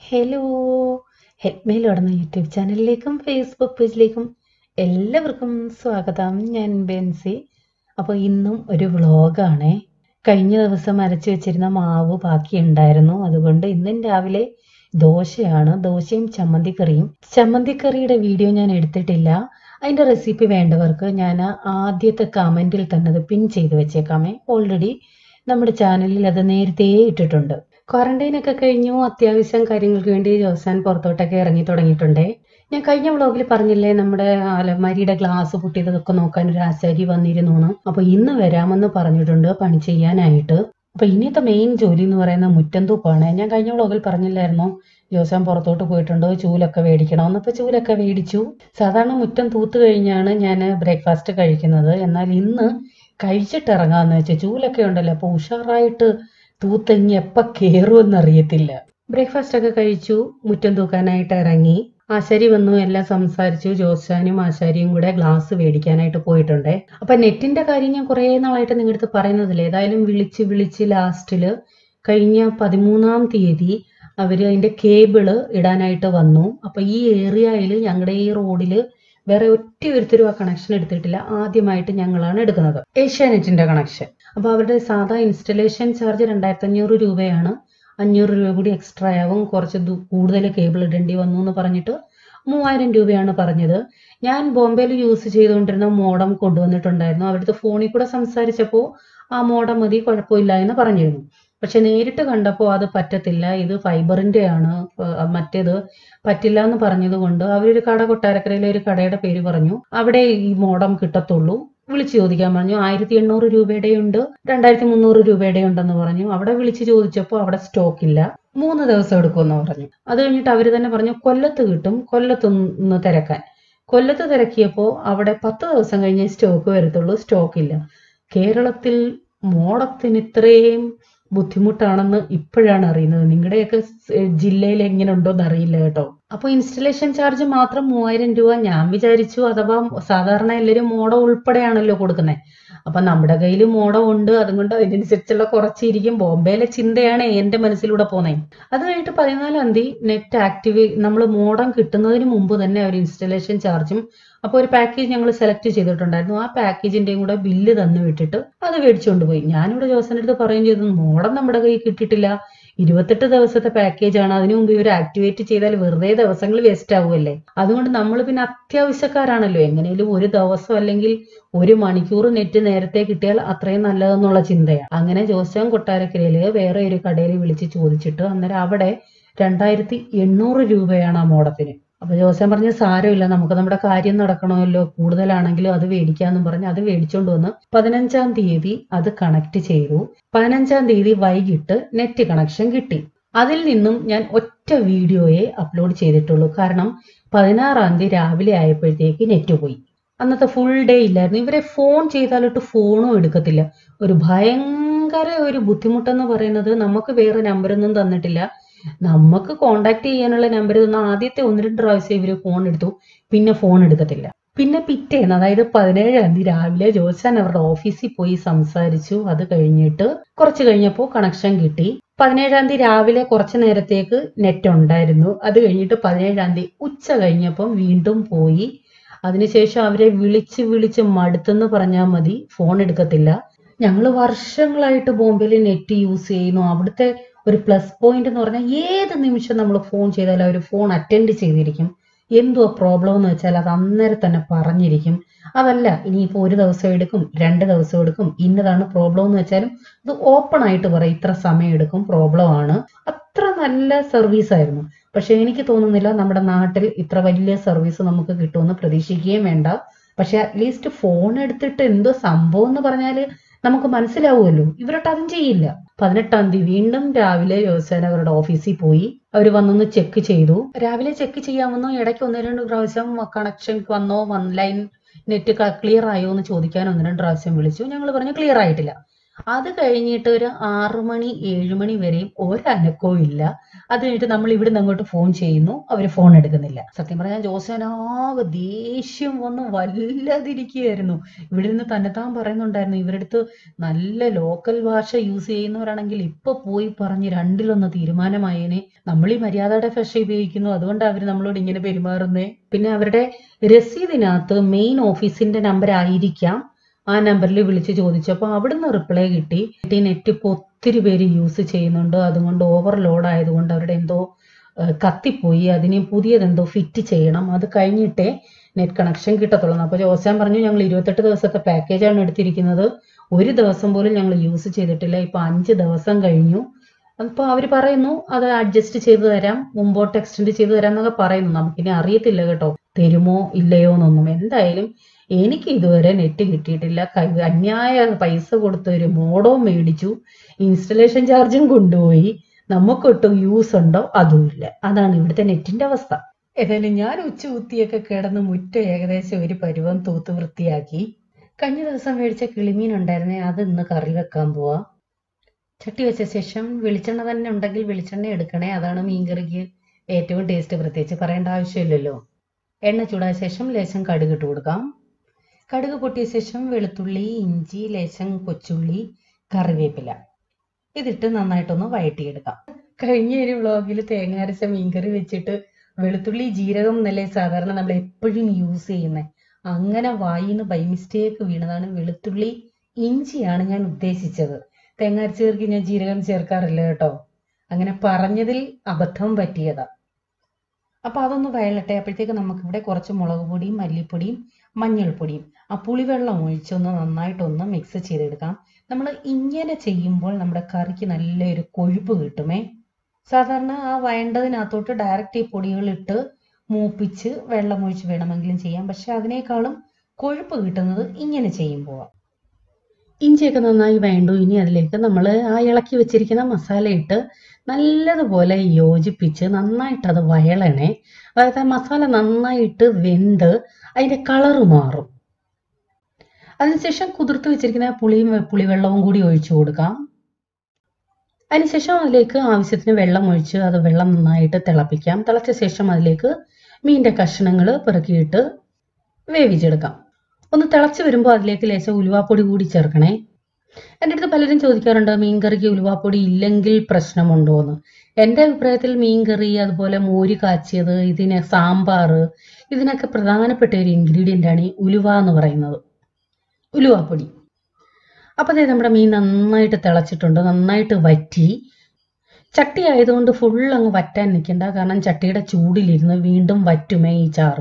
Hello ഹെൽപ്മേൽ ഉടന്ന YouTube ചാനലിലേക്കും ഫേസ്ബുക്ക് പേജിലേക്കും എല്ലാവർക്കും സ്വാഗതം ഞാൻ ബെൻസി അപ്പോൾ ഇന്നും ഒരു വ്ളോഗാണേ കഴിഞ്ഞ ദിവസം അരച്ചു വെച്ചിരുന്ന മാവ് ബാക്കിയുണ്ടായിരുന്നു അതുകൊണ്ട് ഇന്നും രാവിലെ ദോശയാണ് ദോശയും ചമ്മന്തിക്കറിയും ചമ്മന്തിക്കറിയുടെ വീഡിയോ ഞാൻ എടുത്തിട്ടില്ല അതിൻ്റെ റെസിപ്പി വേണ്ടവർക്ക് ഞാൻ ആദ്യത്തെ കമൻറ്റിൽ തന്നെ അത് പിൻ ചെയ്ത് വെച്ചേക്കാമേ ഓൾറെഡി നമ്മുടെ ചാനലിൽ അത് നേരത്തെ ഇട്ടിട്ടുണ്ട് ക്വാറന്റൈൻ ഒക്കെ കഴിഞ്ഞു അത്യാവശ്യം കാര്യങ്ങൾക്ക് വേണ്ടി ജോസാൻ പുറത്തോട്ടൊക്കെ ഇറങ്ങി തുടങ്ങിയിട്ടുണ്ടേ ഞാൻ കഴിഞ്ഞ വ്ളോഗിൽ പറഞ്ഞില്ലേ നമ്മുടെ അലമാരിയുടെ ഗ്ലാസ് പൊട്ടിയതൊക്കെ നോക്കാൻ ഒരു ആശാരി വന്നിരുന്നു എന്ന്. അപ്പൊ ഇന്ന് വരാമെന്ന് പറഞ്ഞിട്ടുണ്ട് പണി ചെയ്യാനായിട്ട് അപ്പൊ ഇനിയത്തെ മെയിൻ ജോലി എന്ന് പറയുന്ന മുറ്റം തൂപ്പാണ് ഞാൻ കഴിഞ്ഞ വ്ളോഗിൽ പറഞ്ഞില്ലായിരുന്നോ ജോസാൻ പുറത്തോട്ട് പോയിട്ടുണ്ട് ചൂലൊക്കെ മേടിക്കണമെന്ന് അപ്പൊ ചൂലൊക്കെ മേടിച്ചു സാധാരണ മുറ്റം തൂത്ത് കഴിഞ്ഞാണ് ഞാൻ ബ്രേക്ക്ഫാസ്റ്റ് കഴിക്കുന്നത് എന്നാൽ ഇന്ന് കഴിച്ചിട്ട് ഇറങ്ങാന്ന് വെച്ചാൽ ചൂലൊക്കെ ഉണ്ടല്ലോ അപ്പൊ ഉഷാറായിട്ട് തൂത്തങ്ങി എപ്പ കേറുമെന്ന് അറിയത്തില്ല ബ്രേക്ക്ഫാസ്റ്റ് ഒക്കെ കഴിച്ചു മുറ്റം തൂക്കാനായിട്ട് ഇറങ്ങി ആശാരി വന്നു എല്ലാം സംസാരിച്ചു ജോസാനും ആശാരിയും കൂടെ ഗ്ലാസ് മേടിക്കാനായിട്ട് പോയിട്ടുണ്ടേ അപ്പൊ നെറ്റിന്റെ കാര്യം ഞാൻ കുറേ നാളായിട്ട് നിങ്ങളുടെ അടുത്ത് പറയുന്നതില്ല ഏതായാലും വിളിച്ച് വിളിച്ച് ലാസ്റ്റില് കഴിഞ്ഞ പതിമൂന്നാം തീയതി അവര് അതിന്റെ കേബിള് ഇടാനായിട്ട് വന്നു അപ്പൊ ഈ ഏരിയയിൽ ഞങ്ങളുടെ ഈ റോഡില് വേറെ ഒറ്റ ഒരുത്തരും ആ കണക്ഷൻ എടുത്തിട്ടില്ല ആദ്യമായിട്ട് ഞങ്ങളാണ് എടുക്കുന്നത് ഏഷ്യാനെറ്റിന്റെ കണക്ഷൻ അപ്പോൾ അവരുടെ സാധാ ഇൻസ്റ്റലേഷൻ ചാർജ് രണ്ടായിരത്തി അഞ്ഞൂറ് രൂപയാണ് അഞ്ഞൂറ് രൂപ കൂടി എക്സ്ട്രാ ആവും കുറച്ച് ദൂ- കൂടുതൽ കേബിൾ ഇടേണ്ടി വന്നു എന്ന് പറഞ്ഞിട്ട് മൂവായിരം രൂപയാണ് പറഞ്ഞത് ഞാൻ ബോംബെയിൽ യൂസ് ചെയ്തുകൊണ്ടിരുന്ന മോഡം കൊണ്ടുവന്നിട്ടുണ്ടായിരുന്നു അവിടുത്തെ ഫോണിൽ കൂടെ സംസാരിച്ചപ്പോൾ ആ മോഡം മതി കുഴപ്പമില്ല എന്ന് പറഞ്ഞിരുന്നു പക്ഷെ നേരിട്ട് കണ്ടപ്പോൾ അത് പറ്റത്തില്ല ഇത് ഫൈബറിന്റെ ആണ് ഏർ മറ്റേത് പറ്റില്ല എന്ന് പറഞ്ഞത് കൊണ്ട് അവരൊരു കട കൊട്ടാരക്കരയിലെ ഒരു കടയുടെ പേര് പറഞ്ഞു അവിടെ ഈ മോഡം കിട്ടത്തുള്ളൂ വിളിച്ചു ചോദിക്കാൻ പറഞ്ഞു ആയിരത്തി എണ്ണൂറ് രൂപയുടെ ഉണ്ട് രണ്ടായിരത്തി മുന്നൂറ് രൂപയുടെ ഉണ്ടെന്ന് പറഞ്ഞു അവിടെ വിളിച്ചു ചോദിച്ചപ്പോൾ അവിടെ സ്റ്റോക്ക് ഇല്ല മൂന്ന് ദിവസം എടുക്കുമെന്ന് പറഞ്ഞു അത് കഴിഞ്ഞിട്ട് അവർ തന്നെ പറഞ്ഞു കൊല്ലത്ത് കിട്ടും കൊല്ലത്തൊന്ന് തിരക്കാൻ കൊല്ലത്ത് തിരക്കിയപ്പോൾ അവിടെ പത്ത് ദിവസം കഴിഞ്ഞേ സ്റ്റോക്ക് വരത്തുള്ളൂ സ്റ്റോക്ക് ഇല്ല കേരളത്തിൽ മോഡത്തിന് ഇത്രയും ബുദ്ധിമുട്ടാണെന്ന് ഇപ്പോഴാണ് അറിയുന്നത് നിങ്ങളുടെയൊക്കെ സ് ജില്ലയിൽ എങ്ങനെ ഉണ്ടോന്ന് അറിയില്ല കേട്ടോ അപ്പൊ ഇൻസ്റ്റലേഷൻ ചാർജ് മാത്രം മൂവായിരം രൂപ ഞാൻ വിചാരിച്ചു അഥവാ സാധാരണ എല്ലാവരും മോഡം ഉൾപ്പെടെയാണല്ലോ കൊടുക്കുന്നത് അപ്പൊ നമ്മുടെ കയ്യിൽ മോഡം ഉണ്ട് അതുകൊണ്ട് അതിനനുസരിച്ചുള്ള കുറച്ചിരിക്കും ബോംബെയിലെ ചിന്തയാണ് എന്റെ മനസ്സിലൂടെ പോകുന്നത് അത് കഴിഞ്ഞിട്ട് പതിനാലാം തീയതി നെറ്റ് ആക്ടിവ് നമ്മൾ മോഡം കിട്ടുന്നതിന് മുമ്പ് തന്നെ അവർ ഇൻസ്റ്റലേഷൻ ചാർജും അപ്പോൾ ഒരു പാക്കേജ് ഞങ്ങൾ സെലക്ട് ചെയ്തിട്ടുണ്ടായിരുന്നു ആ പാക്കേജിന്റെയും കൂടെ ബില്ല് തന്നു വിട്ടിട്ട് അത് മേടിച്ചുകൊണ്ട് പോയി ഞാനിവിടെ ജോസന്റെ അടുത്ത് പറയുകയും ചെയ്തു മോഡം നമ്മുടെ കയ്യിൽ കിട്ടിയിട്ടില്ല ഇരുപത്തെട്ട് ദിവസത്തെ പാക്കേജ് ആണ് അതിനു മുമ്പ് ഇവർ ആക്ടിവേറ്റ് ചെയ്താൽ വെറുതെ ദിവസങ്ങൾ വേസ്റ്റ് ആവുമല്ലേ അതുകൊണ്ട് നമ്മൾ പിന്നെ അത്യാവശ്യക്കാരാണല്ലോ എങ്ങനെയും ഒരു ദിവസം അല്ലെങ്കിൽ ഒരു മണിക്കൂർ നെറ്റ് നേരത്തെ കിട്ടിയാൽ അത്രയും നല്ലതെന്നുള്ള ചിന്തയാണ് അങ്ങനെ ജോസൻ കൊട്ടാരക്കരയില് വേറെ ഒരു കടയിൽ വിളിച്ച് ചോദിച്ചിട്ട് അന്നേരം അവിടെ രണ്ടായിരത്തി എണ്ണൂറ് രൂപയാണ് ആ മോഡത്തിന് അപ്പൊ ജോസൻ പറഞ്ഞു സാരമില്ല നമുക്ക് നമ്മുടെ കാര്യം നടക്കണമല്ലോ കൂടുതലാണെങ്കിലും അത് മേടിക്കാന്നും പറഞ്ഞ് അത് മേടിച്ചോണ്ട് വന്ന് പതിനഞ്ചാം തീയതി അത് കണക്ട് ചെയ്തു പതിനഞ്ചാം തീയതി വൈകിട്ട് നെറ്റ് കണക്ഷൻ കിട്ടി അതിൽ നിന്നും ഞാൻ ഒറ്റ വീഡിയോയെ അപ്ലോഡ് ചെയ്തിട്ടുള്ളൂ കാരണം പതിനാറാം തീയതി രാവിലെ ആയപ്പോഴത്തേക്ക് നെറ്റ് പോയി അന്നത്തെ ഫുൾ ഡേ ഇല്ലായിരുന്നു ഇവരെ ഫോൺ ചെയ്താലിട്ട് ഫോണും എടുക്കത്തില്ല ഒരു ഭയങ്കര ഒരു ബുദ്ധിമുട്ടെന്ന് പറയുന്നത് നമുക്ക് വേറെ നമ്പറൊന്നും തന്നിട്ടില്ല നമുക്ക് കോണ്ടാക്ട് ചെയ്യാനുള്ള നമ്പർ തന്ന ആദ്യത്തെ ഒന്ന് രണ്ട് പ്രാവശ്യം ഇവര് ഫോൺ എടുത്തു പിന്നെ ഫോൺ എടുക്കത്തില്ല പിന്നെ പിറ്റേന്ന് അതായത് പതിനേഴാം തീയതി രാവിലെ ജോസാൻ അവരുടെ ഓഫീസിൽ പോയി സംസാരിച്ചു അത് കഴിഞ്ഞിട്ട് കുറച്ച് കഴിഞ്ഞപ്പോൾ കണക്ഷൻ കിട്ടി പതിനേഴാം തീയതി രാവിലെ കുറച്ച് നേരത്തേക്ക് നെറ്റ് ഉണ്ടായിരുന്നു അത് കഴിഞ്ഞിട്ട് പതിനേഴാം തീയതി ഉച്ച കഴിഞ്ഞപ്പം വീണ്ടും പോയി അതിനുശേഷം അവരെ വിളിച്ച് വിളിച്ച് മടുത്തെന്ന് പറഞ്ഞാൽ മതി ഫോൺ എടുക്കത്തില്ല ഞങ്ങൾ വർഷങ്ങളായിട്ട് ബോംബെയിൽ നെറ്റ് യൂസ് ചെയ്യുന്നു അവിടുത്തെ ഒരു പ്ലസ് പോയിന്റ് എന്ന് പറഞ്ഞാൽ ഏത് നിമിഷം നമ്മൾ ഫോൺ ചെയ്താലും അവർ ഫോൺ അറ്റൻഡ് ചെയ്തിരിക്കും എന്തുവാ പ്രോബ്ലം എന്ന് വെച്ചാൽ അത് അന്നേരം തന്നെ പറഞ്ഞിരിക്കും അതല്ല ഇനിയിപ്പോൾ ഒരു ദിവസം എടുക്കും രണ്ട് ദിവസം എടുക്കും ഇന്നതാണ് പ്രോബ്ലം എന്ന് വെച്ചാലും ഇത് ഓപ്പൺ ആയിട്ട് പറയും ഇത്ര സമയം എടുക്കും പ്രോബ്ലം ആണ് അത്ര നല്ല സർവീസ് ആയിരുന്നു പക്ഷെ എനിക്ക് തോന്നുന്നില്ല നമ്മുടെ നാട്ടിൽ ഇത്ര വലിയ സർവീസ് നമുക്ക് കിട്ടുമെന്ന് പ്രതീക്ഷിക്കുകയും വേണ്ട പക്ഷെ അറ്റ്ലീസ്റ്റ് ഫോൺ എടുത്തിട്ട് എന്തോ സംഭവം എന്ന് പറഞ്ഞാൽ നമുക്ക് മനസ്സിലാവുമല്ലോ ഇവരൊട്ട് അതും ചെയ്യില്ല പതിനെട്ടാം തീയതി വീണ്ടും രാവിലെ ജോസേന അവരുടെ ഓഫീസിൽ പോയി അവർ വന്നൊന്ന് ചെക്ക് ചെയ്തു രാവിലെ ചെക്ക് ചെയ്യാൻ വന്നു ഇടയ്ക്ക് ഒന്ന് രണ്ട് പ്രാവശ്യം കണക്ഷൻ വന്നോ ലൈൻ നെറ്റ് ക്ലിയർ ആയോ എന്ന് ചോദിക്കാൻ ഒന്ന് രണ്ട് പ്രാവശ്യം വിളിച്ചു ഞങ്ങൾ പറഞ്ഞു ക്ലിയർ ആയിട്ടില്ല അത് കഴിഞ്ഞിട്ട് ഒരു ആറു മണി ഏഴ് മണി വരെയും ഒരനക്കവും ഇല്ല അത് കഴിഞ്ഞിട്ട് നമ്മൾ ഇവിടുന്ന് അങ്ങോട്ട് ഫോൺ ചെയ്യുന്നു അവർ ഫോൺ എടുക്കുന്നില്ല സത്യം പറഞ്ഞാൽ ജോസനാകെ ദേഷ്യം വന്ന് വല്ലാതിരിക്കുകയായിരുന്നു ഇവിടെ നിന്ന് തന്നെത്താൻ പറയുന്നുണ്ടായിരുന്നു ഇവരുടെ അടുത്ത് നല്ല ലോക്കൽ ഭാഷ യൂസ് ചെയ്യുന്നവരാണെങ്കിൽ ഇപ്പൊ പോയി പറഞ്ഞ് രണ്ടിലൊന്ന് തീരുമാനമായേനെ നമ്മൾ ഈ മര്യാദയുടെ ഭാഷ ഉപയോഗിക്കുന്നു അതുകൊണ്ടാണ് അവർ നമ്മളോട് ഇങ്ങനെ പെരുമാറുന്നേ പിന്നെ അവരുടെ രസീതിനകത്ത് മെയിൻ ഓഫീസിന്റെ നമ്പർ ആയിരിക്കാം ആ നമ്പറിൽ വിളിച്ച് ചോദിച്ചപ്പോൾ അവിടുന്ന് റിപ്ലൈ കിട്ടി ഈ നെറ്റ് ഇപ്പോൾ ഒത്തിരി പേര് യൂസ് ചെയ്യുന്നുണ്ട് അതുകൊണ്ട് ഓവർലോഡ് ആയതുകൊണ്ട് അവരുടെ എന്തോ ഏഹ്, കത്തിപ്പോയി അതിന് പുതിയതെന്തോ ഫിറ്റ് ചെയ്യണം അത് കഴിഞ്ഞിട്ടേ നെറ്റ് കണക്ഷൻ കിട്ടത്തുള്ളൂ അപ്പോൾ ജോസാൻ പറഞ്ഞു ഞങ്ങൾ ഇരുപത്തെട്ട് ദിവസത്തെ പാക്കേജാണ് എടുത്തിരിക്കുന്നത് ഒരു ദിവസം പോലും ഞങ്ങൾ യൂസ് ചെയ്തിട്ടില്ല ഇപ്പൊ അഞ്ച് ദിവസം കഴിഞ്ഞു അപ്പോൾ അവർ പറയുന്നു അത് അഡ്ജസ്റ്റ് ചെയ്തു തരാം മുമ്പോട്ട് എക്സ്റ്റെൻഡ് ചെയ്തു തരാം എന്നൊക്കെ പറയുന്നു നമുക്കിനി അറിയത്തില്ല കേട്ടോ തരുമോ ഇല്ലയോ എന്നൊന്നും എന്തായാലും എനിക്ക് ഇതുവരെ നെറ്റ് കിട്ടിയിട്ടില്ല കൈ- അന്യായ പൈസ കൊടുത്ത് ഒരു മോഡോ മേടിച്ചു ഇൻസ്റ്റലേഷൻ ചാർജും കൊണ്ടുപോയി നമുക്കൊട്ടും യൂസ് ഉണ്ടോ അതുമില്ല അതാണ് ഇവിടുത്തെ നെറ്റിന്റെ അവസ്ഥ ഏതായാലും ഞാൻ ഉച്ചകുത്തിയൊക്കെ കിടന്ന് മുറ്റ ഏകദേശം ഒരു പരുവം തൂത്ത് വൃത്തിയാക്കി കഴിഞ്ഞ ദിവസം മേടിച്ച കിളിമീൻ ഉണ്ടായിരുന്നേ അത് ഇന്ന് കറി വെക്കാൻ പോവാ ചട്ടി വെച്ച ശേഷം വെളിച്ചെണ്ണ തന്നെ ഉണ്ടെങ്കിൽ വെളിച്ചെണ്ണ എടുക്കണേ അതാണ് മീൻകറിക്ക് ഏറ്റവും ടേസ്റ്റ് പ്രത്യേകിച്ച് പറയേണ്ട ആവശ്യമില്ലല്ലോ എണ്ണ ചൂടായ ശേഷം ലേശം കടുക് ഇട്ട് കൊടുക്കാം കടുക് പൊട്ടിയ ശേഷം വെളുത്തുള്ളി ഇഞ്ചി ലേശം കൊച്ചുള്ളി കറിവേപ്പില ഇതിട്ട് നന്നായിട്ടൊന്ന് വഴറ്റിയെടുക്കാം കഴിഞ്ഞ ഒരു വ്ളോഗിൽ തേങ്ങ അരച്ച മീൻകറി വെച്ചിട്ട് വെളുത്തുള്ളി ജീരകം എന്നല്ലേ സാധാരണ നമ്മൾ എപ്പോഴും യൂസ് ചെയ്യുന്നത് അങ്ങനെ വായിന്ന് ബൈ മിസ്റ്റേക്ക് വീണതാണ് വെളുത്തുള്ളി ഇഞ്ചിയാണ് ഞാൻ ഉദ്ദേശിച്ചത് തേങ്ങ അരച്ച് ചേർക്കി ഞാൻ ജീരകം ചേർക്കാറില്ല കേട്ടോ അങ്ങനെ പറഞ്ഞതിൽ അബദ്ധം പറ്റിയതാ അപ്പൊ അതൊന്ന് വയലട്ടെ അപ്പോഴത്തേക്ക് നമുക്കിവിടെ കുറച്ച് മുളക് പൊടിയും മല്ലിപ്പൊടിയും മഞ്ഞൾപ്പൊടിയും ആ പുളിവെള്ളം ഒഴിച്ചൊന്ന് നന്നായിട്ടൊന്ന് മിക്സ് ചെയ്തെടുക്കാം നമ്മൾ ഇങ്ങനെ ചെയ്യുമ്പോൾ നമ്മുടെ കറിക്ക് നല്ലൊരു കൊഴുപ്പ് കിട്ടുമേ സാധാരണ ആ വയണ്ടതിനകത്തോട്ട് ഡയറക്റ്റ് ഈ പൊടികളിട്ട് മൂപ്പിച്ച് വെള്ളം ഒഴിച്ച് വേണമെങ്കിലും ചെയ്യാം പക്ഷെ അതിനേക്കാളും കൊഴുപ്പ് കിട്ടുന്നത് ഇങ്ങനെ ചെയ്യുമ്പോൾ ഇഞ്ചിയൊക്കെ നന്നായി വേണ്ടു ഇനി അതിലേക്ക് നമ്മൾ ആ ഇളക്കി വെച്ചിരിക്കുന്ന മസാല ഇട്ട് നല്ലതുപോലെ യോജിപ്പിച്ച് നന്നായിട്ട് അത് വയളണേ അതായത് ആ മസാല നന്നായിട്ട് വെന്ത് അതിന്റെ കളറ് മാറും അതിനുശേഷം കുതിർത്ത് വെച്ചിരിക്കുന്ന പുളിയും പുളിവെള്ളവും കൂടി ഒഴിച്ചു കൊടുക്കാം അതിനുശേഷം അതിലേക്ക് ആവശ്യത്തിന് വെള്ളം ഒഴിച്ച് അത് വെള്ളം നന്നായിട്ട് തിളപ്പിക്കാം തിളച്ച ശേഷം അതിലേക്ക് മീനിന്റെ കഷ്ണങ്ങൾ പെറുക്കിയിട്ട് വേവിച്ചെടുക്കാം ഒന്ന് തിളച്ച് വരുമ്പോൾ അതിലേക്ക് ലേശം ഉലുവാപ്പൊടി കൂടി ചേർക്കണേ എൻ്റെ അടുത്ത് പലരും ചോദിക്കാറുണ്ട് മീൻകറിക്ക് ഉലുവാപ്പൊടി ഇല്ലെങ്കിൽ പ്രശ്നമുണ്ടോ എന്ന് എൻ്റെ അഭിപ്രായത്തിൽ മീൻകറി അതുപോലെ മോര് കാച്ചിയത് ഇതിന് സാമ്പാർ ഇതിനൊക്കെ പ്രധാനപ്പെട്ട ഒരു ഇൻഗ്രീഡിയൻ്റ് ആണ് ഈ ഉലുവ എന്ന് പറയുന്നത് ഉലുവാപ്പൊടി അപ്പോൾ ദേ നമ്മുടെ മീൻ നന്നായിട്ട് തിളച്ചിട്ടുണ്ട് നന്നായിട്ട് വറ്റി ചട്ടി ആയതുകൊണ്ട് ഫുൾ അങ്ങ് വറ്റാൻ നിൽക്കണ്ട കാരണം ചട്ടിയുടെ ചൂടിലിരുന്ന് വീണ്ടും വറ്റുമേ ഈ ചാറ്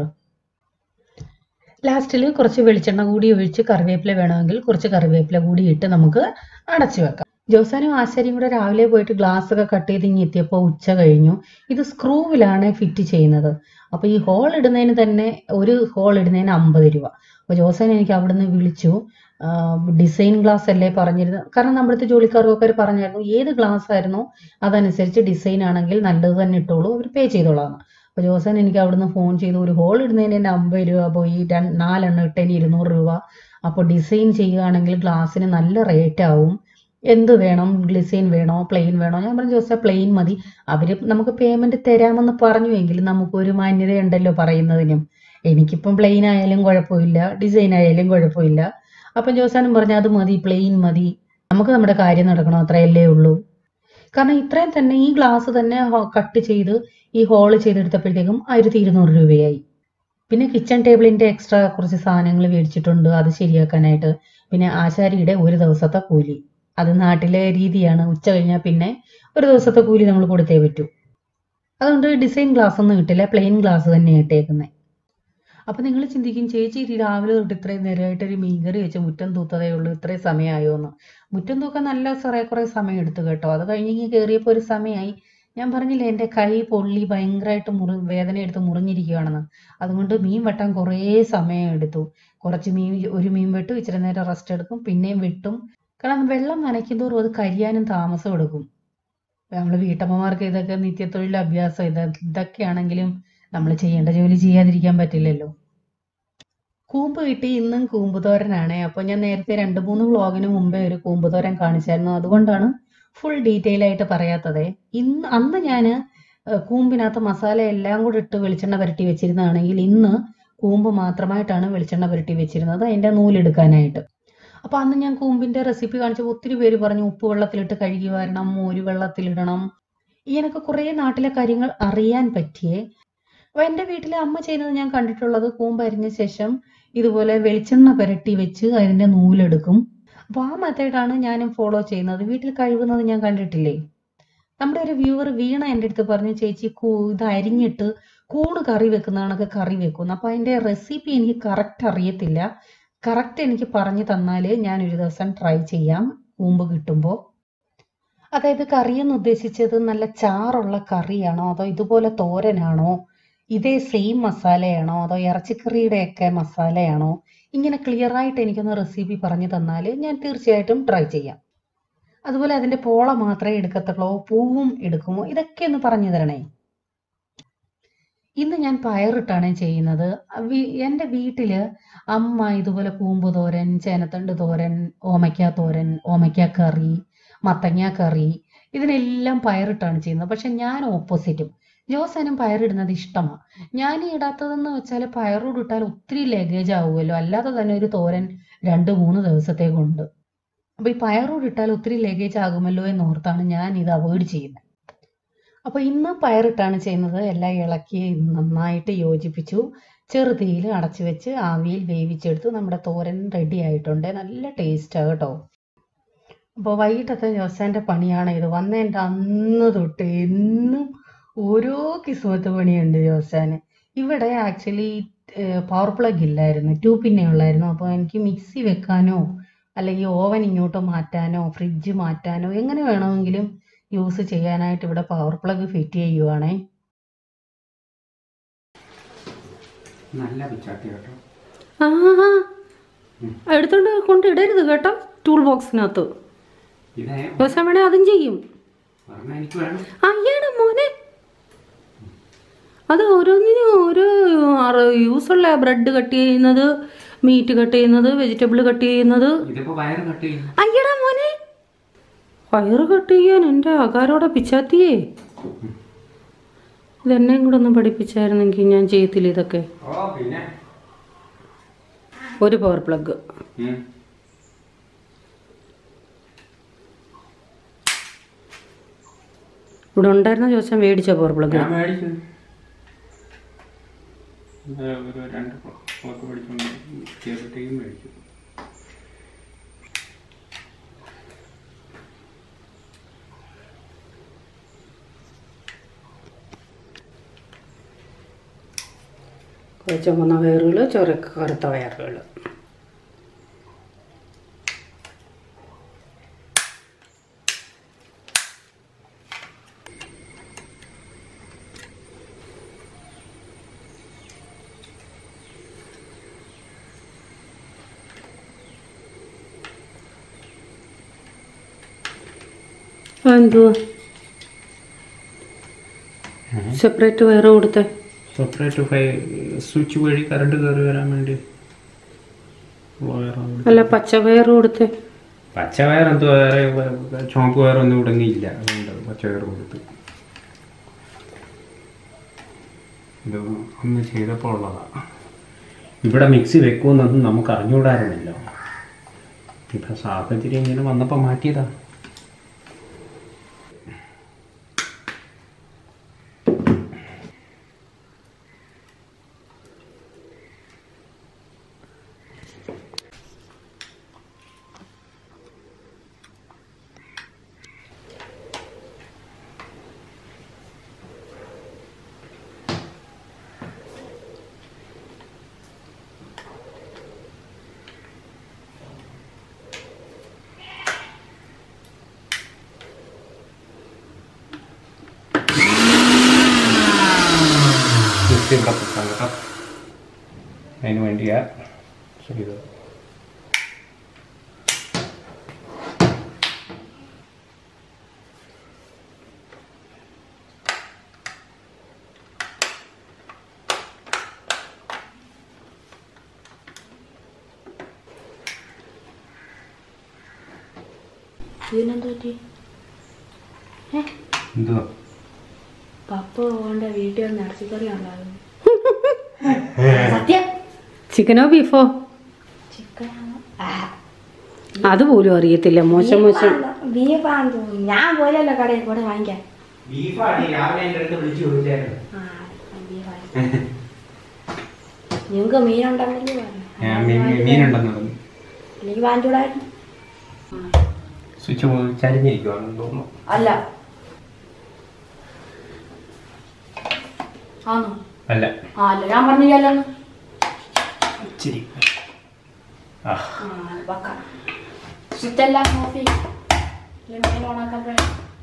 ലാസ്റ്റിൽ കുറച്ച് വെളിച്ചെണ്ണ കൂടി ഒഴിച്ച് കറിവേപ്പില വേണമെങ്കിൽ കുറച്ച് കറിവേപ്പില കൂടി ഇട്ട് നമുക്ക് അടച്ചു വെക്കാം ജോസാനും ആശാരിയും കൂടെ രാവിലെ പോയിട്ട് ഗ്ലാസ് ഒക്കെ കട്ട് ചെയ്ത് ഇങ്ങ് എത്തിയപ്പോൾ ഉച്ച കഴിഞ്ഞു ഇത് സ്ക്രൂവിലാണ് ഫിറ്റ് ചെയ്യുന്നത് അപ്പോൾ ഈ ഹോൾ ഇടുന്നതിന് തന്നെ ഒരു ഹോൾ ഇടുന്നതിന് അമ്പത് രൂപ അപ്പോൾ ജോസാൻ എനിക്ക് അവിടുന്ന് വിളിച്ചു ഡിസൈൻ ഗ്ലാസ് അല്ലേ പറഞ്ഞിരുന്നത് കാരണം നമ്മുടെ അടുത്ത് ജോലിക്കാർക്കൊക്കെ പറഞ്ഞായിരുന്നു ഏത് ഗ്ലാസ് ആയിരുന്നോ അതനുസരിച്ച് ഡിസൈൻ ആണെങ്കിൽ നല്ലത് തന്നെ ഇട്ടോളൂ അവർ പേ ചെയ്തോളാം അപ്പോൾ ജോസൻ എനിക്ക് അവിടുന്ന് ഫോൺ ചെയ്തു ഒരു ഹോൾ ഇടുന്നതിന് തന്നെ അമ്പത് രൂപ അപ്പോൾ ഈ രണ്ട് നാലെണ്ണം ഇട്ടതിന് ഇരുന്നൂറ് രൂപ അപ്പോൾ ഡിസൈൻ ചെയ്യുകയാണെങ്കിൽ ഗ്ലാസ്സിന് നല്ല റേറ്റ് ആവും എന്ത് വേണം ഡിസൈൻ വേണോ പ്ലെയിൻ വേണോ ഞാൻ പറഞ്ഞു ജോസ പ്ലെയിൻ മതി അവർ നമുക്ക് പേയ്മെന്റ് തരാമെന്ന് പറഞ്ഞു എങ്കിലും നമുക്കൊരു മാന്യതയുണ്ടല്ലോ പറയുന്നതിനും എനിക്കിപ്പം പ്ലെയിൻ ആയാലും കുഴപ്പമില്ല ഡിസൈൻ ആയാലും കുഴപ്പമില്ല അപ്പം ജോസാനും പറഞ്ഞു അത് മതി പ്ലെയിൻ മതി നമുക്ക് നമ്മുടെ കാര്യം നടക്കണം അത്രയല്ലേ ഉള്ളൂ കാരണം ഇത്രയും തന്നെ ഈ ഗ്ലാസ് തന്നെ കട്ട് ചെയ്ത് ഈ ഹോള് ചെയ്തെടുത്തപ്പോഴത്തേക്കും ആയിരത്തി ഇരുന്നൂറ് രൂപയായി പിന്നെ കിച്ചൺ ടേബിളിന്റെ എക്സ്ട്രാ കുറച്ച് സാധനങ്ങൾ മേടിച്ചിട്ടുണ്ട് അത് ശരിയാക്കാനായിട്ട് പിന്നെ ആശാരിയുടെ ഒരു ദിവസത്തെ കൂലി അത് നാട്ടിലെ രീതിയാണ് ഉച്ച കഴിഞ്ഞാൽ പിന്നെ ഒരു ദിവസത്തെ കൂലി നമ്മൾ കൊടുത്തേ പറ്റൂ അതുകൊണ്ട് ഡിസൈൻ ഗ്ലാസ് ഒന്നും കിട്ടില്ല പ്ലെയിൻ ഗ്ലാസ് തന്നെ ഇട്ടേക്കുന്നത് അപ്പൊ നിങ്ങൾ ചിന്തിക്കും ചേച്ചി ഇത് രാവിലെ തൊട്ട് ഇത്രയും നേരമായിട്ട് ഒരു മീൻകറി വെച്ച് മുറ്റം തൂത്തതേ ഉള്ളൂ ഇത്രയും സമയമായോ എന്ന് മുറ്റം തൂക്കാൻ നല്ല കുറെ കുറെ സമയം എടുത്തു കേട്ടോ അത് കഴിഞ്ഞ് കയറിയപ്പോൾ ഒരു സമയമായി ഞാൻ പറഞ്ഞില്ലേ എൻ്റെ കൈ പൊള്ളി ഭയങ്കരമായിട്ട് മുറി വേദന എടുത്ത് മുറിഞ്ഞിരിക്കുകയാണെന്ന് അതുകൊണ്ട് മീൻ വെട്ടാൻ കുറേ സമയം എടുത്തു കുറച്ച് മീൻ ഒരു മീൻ വെട്ടും ഇച്ചിരി നേരം റെസ്റ്റ് എടുക്കും പിന്നെയും വെട്ടും കാരണം വെള്ളം നനയ്ക്കുന്തോറും അത് കരിയാനും താമസം എടുക്കും നമ്മൾ വീട്ടമ്മമാർക്ക് ഇതൊക്കെ നിത്യത്തൊഴിൽ അഭ്യാസം ഇത് ഇതൊക്കെയാണെങ്കിലും നമ്മൾ ചെയ്യേണ്ട ജോലി ചെയ്യാതിരിക്കാൻ പറ്റില്ലല്ലോ കൂമ്പ് കിട്ടി ഇന്നും കൂമ്പ് തോരനാണ് അപ്പോൾ ഞാൻ നേരത്തെ രണ്ട് മൂന്ന് വ്ളോഗിന് മുമ്പേ ഒരു കൂമ്പ് തോരൻ കാണിച്ചായിരുന്നു അതുകൊണ്ടാണ് ഫുൾ ഡീറ്റെയിൽ ആയിട്ട് പറയാത്തത് ഇന്ന് അന്ന് ഞാൻ കൂമ്പിനകത്ത് മസാല എല്ലാം കൂടി ഇട്ട് വെളിച്ചെണ്ണ പുരട്ടി വെച്ചിരുന്നതാണെങ്കിൽ ഇന്ന് കൂമ്പ് മാത്രമായിട്ടാണ് വെളിച്ചെണ്ണ പുരട്ടി വെച്ചിരുന്നത് അതിൻ്റെ നൂലെടുക്കാനായിട്ട് അപ്പോൾ അന്ന് ഞാൻ കൂമ്പിൻ്റെ റെസിപ്പി കാണിച്ചപ്പോൾ ഒത്തിരി പേര് പറഞ്ഞു ഉപ്പ് വെള്ളത്തിലിട്ട് കഴുകി വരണം മോര് വെള്ളത്തിലിടണം ഇങ്ങനൊക്കെ കുറേ നാട്ടിലെ കാര്യങ്ങൾ അറിയാൻ പറ്റിയേ അപ്പോൾ എൻ്റെ വീട്ടിലെ അമ്മ ചെയ്യുന്നത് ഞാൻ കണ്ടിട്ടുള്ളത് കൂമ്പ് അരിഞ്ഞ ശേഷം ഇതുപോലെ വെളിച്ചെണ്ണ പുരട്ടി വെച്ച് അതിൻ്റെ നൂലെടുക്കും അപ്പോൾ ആ മെത്തേഡാണ് ഞാനും ഫോളോ ചെയ്യുന്നത് വീട്ടിൽ കഴുകുന്നത് ഞാൻ കണ്ടിട്ടില്ലേ നമ്മുടെ ഒരു വ്യൂവർ വീണ എൻ്റെ അടുത്ത് പറഞ്ഞു ചേച്ചി കൂ ഇത് അരിഞ്ഞിട്ട് കൂണ് കറി വെക്കുന്നതാണൊക്കെ കറി വെക്കുന്നു അപ്പോൾ അതിൻ്റെ റെസിപ്പി എനിക്ക് കറക്റ്റ് അറിയത്തില്ല കറക്റ്റ് എനിക്ക് പറഞ്ഞു തന്നാൽ ഞാൻ ഒരു ദിവസം ട്രൈ ചെയ്യാം കൂമ്പ് കിട്ടുമ്പോൾ അതായത് കറിയെന്ന് ഉദ്ദേശിച്ചത് നല്ല ചാറുള്ള കറിയാണോ അതോ ഇതുപോലെ തോരനാണോ ഇതേ സെയിം മസാലയാണോ അതോ ഇറച്ചിക്കറിയുടെയൊക്കെ മസാലയാണോ ഇങ്ങനെ ക്ലിയർ ആയിട്ട് എനിക്കൊന്ന് റെസിപ്പി പറഞ്ഞു തന്നാൽ ഞാൻ തീർച്ചയായിട്ടും ട്രൈ ചെയ്യാം അതുപോലെ അതിൻ്റെ പോള മാത്രമേ എടുക്കത്തുള്ളൂ പൂവും എടുക്കുമോ ഇതൊക്കെ ഒന്ന് പറഞ്ഞു തരണേ ഇന്ന് ഞാൻ പയറിട്ടാണ് ചെയ്യുന്നത് വി- എൻ്റെ വീട്ടിൽ അമ്മ ഇതുപോലെ കൂമ്പ് തോരൻ ചേനത്തണ്ട് തോരൻ ഓമയ്ക്ക തോരൻ ഓമയ്ക്ക കറി മത്തങ്ങ കറി ഇതിനെല്ലാം പയറിട്ടാണ് ചെയ്യുന്നത് പക്ഷെ ഞാൻ ഓപ്പോസിറ്റും ജോസനും പയറിടുന്നത് ഇഷ്ടമാണ് ഞാൻ ഈ ഇടാത്തതെന്ന് വെച്ചാൽ പയറോട് ഇട്ടാൽ ഒത്തിരി ലഗേജ് ആവുമല്ലോ അല്ലാതെ തന്നെ ഒരു തോരൻ രണ്ട് മൂന്ന് ദിവസത്തേക്കുണ്ട് അപ്പോൾ ഈ പയറോട് ഇട്ടാൽ ഒത്തിരി ലഗേജ് ആകുമല്ലോ എന്നോർത്താണ് ഞാൻ ഇത് അവോയ്ഡ് ചെയ്യുന്നത് അപ്പോൾ ഇന്ന് പയറിട്ടാണ് ചെയ്യുന്നത് എല്ലാം ഇളക്കി നന്നായിട്ട് യോജിപ്പിച്ചു ചെറുതീയിൽ അടച്ചു വെച്ച് ആവിയിൽ വേവിച്ചെടുത്ത് നമ്മുടെ തോരൻ റെഡി ആയിട്ടുണ്ട് നല്ല ടേസ്റ്റാണ് കേട്ടോ അപ്പോൾ വൈകിട്ടത്തെ ജോസാൻ്റെ പണിയാണ് ഇത് വന്നതിൻ്റെ അന്ന് തൊട്ട് എന്നും ഓരോ കിസ്മത്ത് പണിയുണ്ട് ജോസാന് ഇവിടെ ആക്ച്വലി പവർ പ്ലഗ് ഇല്ലായിരുന്നു ടൂ പിന്നെ ഉള്ളായിരുന്നു അപ്പോൾ എനിക്ക് മിക്സി വെക്കാനോ അല്ലെങ്കിൽ ഓവൻ ഇങ്ങോട്ട് മാറ്റാനോ ഫ്രിഡ്ജ് മാറ്റാനോ എങ്ങനെ വേണമെങ്കിലും യൂസ് ചെയ്യാനായിട്ട് ഇവിടെ പവർ പ്ലഗ് ഫിറ്റ് ചെയ്യുവാണേ നല്ല പിച്ചാട്ടി കേട്ടോ ആ എടുത്തോണ്ട് കൊണ്ട് ഇടരുത് കേട്ടോ ടൂൾ ബോക്സിനകത്ത് ഇതേ ദിവസം വേണേ അതും ചെയ്യും പറഞ്ഞ എനിക്ക് വേണം അയ്യടാ മോനെ അത് ഓരോന്നിനും ഓരോ യൂസുള്ള ബ്രെഡ് കട്ട് ചെയ്യുന്നത് മീറ്റ് കട്ട് ചെയ്യുന്നത് വെജിറ്റബിൾ കട്ട് ചെയ്യുന്നത് ഇതിപ്പോ വയറ് കട്ട് ചെയ്യും അയ്യടാ മോനെ വയറ് കട്ട് ചെയ്യാൻ എൻ്റെ ആകാരോടെ പിച്ചാത്തിയേ ഇതെന്നെയും കൂടെ ഒന്ന് പഠിപ്പിച്ചായിരുന്നെങ്കിൽ ഞാൻ ചെയ്യത്തില്ല ഇതൊക്കെ ഓ പിന്നെ ഒരു പവർ പ്ലഗ് ഉം. ഇവിടെ ഉണ്ടായിരുന്ന ചോദിച്ചാൽ മേടിച്ച പവർ പ്ലഗ് ഞാൻ മേടിച്ചു ഇത് ഒരു രണ്ട് പോക്ക് മേടിച്ചോണ്ട് ചെറുത്തേക്കും മേടിച്ചു ചുമന്ന വയറുകൾ ചൊര കറുത്ത വയറുകൾ എന്തുവാ സെപ്പറേറ്റ് വയറ് കൊടുത്തേ സെപ്പറേറ്റ് ഫൈ സ്വിച്ച് വഴി കറണ്ട് കയറി വരാൻ വേണ്ടി വയറാണ് അല്ല പച്ച വയറ് കൊടുത്തേ പച്ച വയർ എന്തോ വേറെ ചുവപ്പ് വയറൊന്നും ഇവിടെ ഒന്നും ഇല്ല അതുകൊണ്ട് പച്ച വയർ കൊടുത്ത് ഇത് ഒന്ന് ചെയ്തപ്പോൾ ഉള്ളതാണ് ഇവിടെ മിക്സി വെക്കുമെന്നൊന്നും നമുക്ക് അറിഞ്ഞുകൂടായിരുന്നല്ലോ ഇപ്പം സാഹചര്യം ഇങ്ങനെ വന്നപ്പോൾ മാറ്റിയതാ മിക്സി ഇവിടെ കുത്താൻ കേട്ടോ അതിന് വേണ്ടിയാ ചെയ്തത് ഇതിനെന്ത് പറ്റി എന്തുവാ പപ്പ കൊണ്ട് വീട്ടിൽ വന്ന് ഇറച്ചിക്കറി ഉണ്ടാകും സത്യം ചിക്കനോ ബീഫോ ചിക്കനാണോ അതുപോലും അറിയത്തില്ല മോശം മോശം ബീഫാന്ന് തോന്നുന്നു ഞാൻ പോലല്ലോ കടയിൽ കൂടെ വാങ്ങിക്കാൻ ബീഫാണ് രാവിലെ എൻ്റെ അടുത്ത് വിളിച്ചു ചോദിച്ചായിരുന്നു ആ ബീഫായി നിങ്ങൾക്ക് മീനുണ്ടെന്നല്ലേ ഞാൻ മീൻ- മീനുണ്ടെന്ന് പറഞ്ഞു എനിക്ക് വാങ്ങിച്ചൂടായിരുന്നു സ്വിച്ച് ചരിഞ്ഞിരിക്കുവാണെന്ന് തോന്നുന്നു അല്ല ആണോ അല്ല ആ അല്ല ഞാൻ പറഞ്ഞില്ലല്ലോ ഇച്ചിരി ആ ആ വെക്കാം സ്വിച്ചല്ല കോഫി മീൻ ഓണാക്കാൻ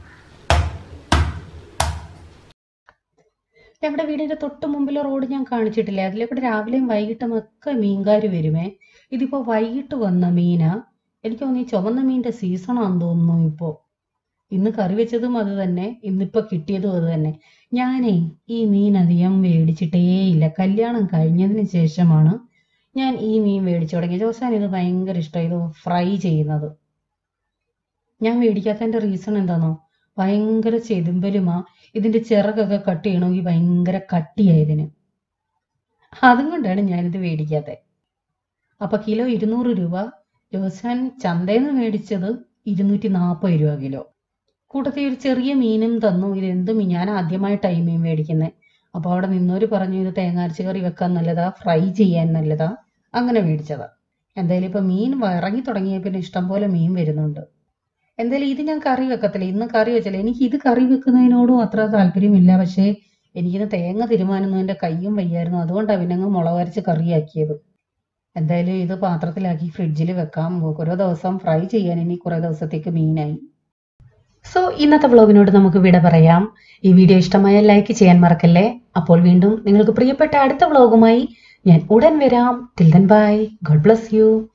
ഞങ്ങളുടെ വീടിന്റെ തൊട്ട് മുമ്പിലെ റോഡ് ഞാൻ കാണിച്ചിട്ടില്ല അതിലെ കൂടെ രാവിലെയും വൈകിട്ടും ഒക്കെ മീൻകാർ വരുമേ ഇതിപ്പോ വൈകിട്ട് വന്ന മീനാ എനിക്ക് തോന്നുന്നു ഈ ചുവന്ന മീനിന്റെ സീസണാന്ന് തോന്നുന്നു ഇപ്പോ ഇന്ന് കറി വെച്ചതും അത് തന്നെ ഇന്നിപ്പോ കിട്ടിയതും അത് തന്നെ ഞാനേ ഈ മീൻ അധികം മേടിച്ചിട്ടേ ഇല്ല കല്യാണം കഴിഞ്ഞതിന് ശേഷമാണ് ഞാൻ ഈ മീൻ മേടിച്ചു തുടങ്ങിയത് ജോസാൻ ഇത് ഭയങ്കര ഇഷ്ടമായി ഇത് ഫ്രൈ ചെയ്യുന്നത് ഞാൻ മേടിക്കാത്തതിന്റെ റീസൺ എന്താണോ ഭയങ്കര ചെതുമ്പലുമാ ഇതിന്റെ ചിറകൊക്കെ കട്ട് ചെയ്യണമെങ്കിൽ ഭയങ്കര കട്ടിയായതിന് അതും കൊണ്ടാണ് ഞാനിത് മേടിക്കാത്തത് അപ്പൊ കിലോ ഇരുന്നൂറ് രൂപ ജോസാൻ ചന്തയിൽ നിന്ന് മേടിച്ചത് ഇരുന്നൂറ്റി നാൽപ്പത് രൂപ കിലോ കൂട്ടത്തിൽ ഒരു ചെറിയ മീനും തന്നു ഇത് എന്ത് മീൻ ഞാൻ ആദ്യമായിട്ടായി മീൻ മേടിക്കുന്നത് അപ്പോൾ അവിടെ നിന്നോര് പറഞ്ഞു ഇത് തേങ്ങാരച്ച് കറി വെക്കാൻ നല്ലതാ ഫ്രൈ ചെയ്യാൻ നല്ലതാ അങ്ങനെ മേടിച്ചതാ എന്തായാലും ഇപ്പൊ മീൻ ഇറങ്ങി തുടങ്ങിയ പിന്നെ ഇഷ്ടം പോലെ മീൻ വരുന്നുണ്ട് എന്തായാലും ഇത് ഞാൻ കറി വെക്കത്തില്ല ഇന്ന് കറി വെച്ചില്ല എനിക്ക് ഇത് കറി വെക്കുന്നതിനോടും അത്ര താല്പര്യമില്ല പക്ഷേ എനിക്കിന്ന് തേങ്ങ തിരുമാനൊന്നും എൻ്റെ കയ്യും വയ്യായിരുന്നു അതുകൊണ്ടാണ് പിന്നെ അങ്ങ് മുളക് അരച്ച് കറിയാക്കിയത് എന്തായാലും ഇത് പാത്രത്തിലാക്കി ഫ്രിഡ്ജിൽ വെക്കാം ഓരോ ദിവസം ഫ്രൈ ചെയ്യാൻ ഇനി കുറേ ദിവസത്തേക്ക് മീനായി സോ ഇന്നത്തെ വ്ളോഗിനോട് നമുക്ക് വിട പറയാം ഈ വീഡിയോ ഇഷ്ടമായാൽ ലൈക്ക് ചെയ്യാൻ മറക്കല്ലേ അപ്പോൾ വീണ്ടും നിങ്ങൾക്ക് പ്രിയപ്പെട്ട അടുത്ത വ്ളോഗുമായി ഞാൻ ഉടൻ വരാം till then bye God bless U